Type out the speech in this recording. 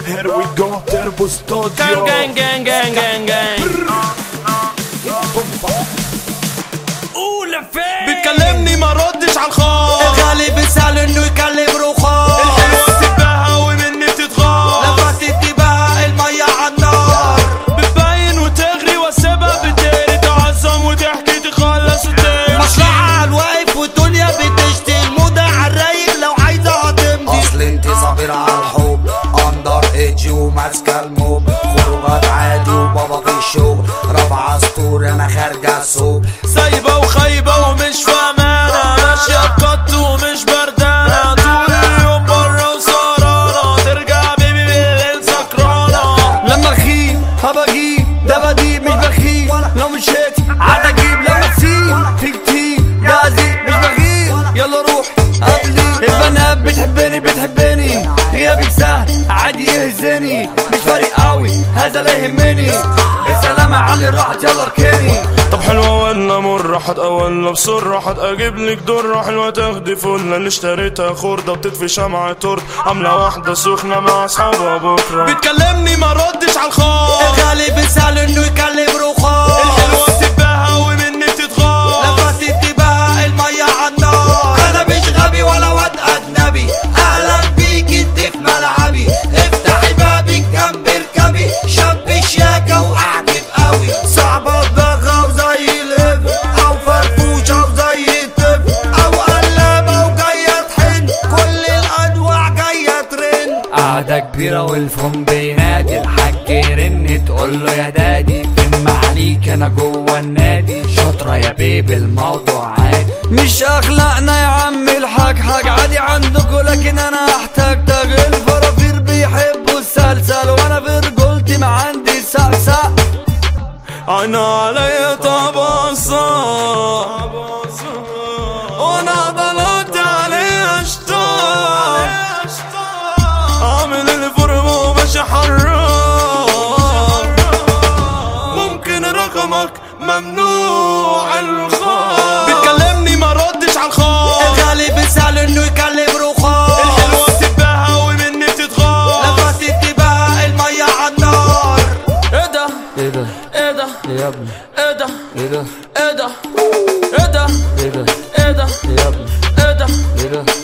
Here we go تربو ستوديو Gang gang gang gang gang قول فين بتكلمني ما ردش على الخط الغالي بيسأل انه يكلم رخاص الحلوة تباها ومني بتتغاظ لما تديبها المية عالنار بتبين وتغري واسيبها بتقري تعظم وتحكي تخلص وتمشي مصلحة على الواقف والدنيا بتشتي الموضة عالرايق لو عايزة هتمضي اصل انت صابرة على الحب اندر ايدج وماسكة الموب خروجات عادي وبابا في الشغل رابعة سطور انا خارجة السوق سايبة وخايبة ومش فاهمانة ماشية بقط ومش بردانة طول اليوم برا وسهرانة ترجع بيبي بالليل سكرانة لما اخيب هبجيب ده بديب مش بخيب لو مشيت عاد اجيب لما تسيب في كتير ده ازيد مش بغيب يلا روح قبلي البنات بتحبني بتحبني غيابك سهل عادي يهزني مش فارق قوي هذا لا يهمني السلامة علي راحت يلا اركني طب حلوة ولا مرة حتقولنا بسرعة حتجيب لك درة حلوة تاخدي فلة اللي اشتريتها خردة بتطفي شمعة تورت عاملة واحدة سخنة مع اصحابها بكرة بتكلمني ما ردش على الخط الغالي بيسأل انه يكلم رخاص الحلوة تباها ومني بتتغاظ لما تديبها المية عالنار انا مش غبي ولا واد اجنبي اهلا بيك انت في ملعبي افتحي بابك جنب اركبي شاب شياكة واعجب قوي صعبة ضغة وزي الاب او فرفوشة وزي الطب او قلابة وجاية تحن كل الانواع جاية ترن قعدة كبيرة والفون بينادي الحاج يرن تقول له يا دادي فين معليك انا جوه النادي شاطرة يا بيبي الموضوع عادي مش اخلاقنا يا عم الحاج حاج عادي عندكم لكن انا احتاج تاج الفرافير بيحبوا السلسل وانا في رجولتي ما عندي سقسق انا علي طبصة وانا ضلعت علي اشتاق عامل الفرم وماشي حرام ممكن رقمك ممنوع الخط بتكلمني ما ردش على الخط الغالي بيسأل انه يكلم رخاص الحلوة تباها ومني بتتغاظ لما تديبها المية عالنار ايه ده ايه ده ايه ده يا ابني ايه ده ايه ده ايه ده ايه ده ايه ده ايه ده يا ابني ايه ده ايه ده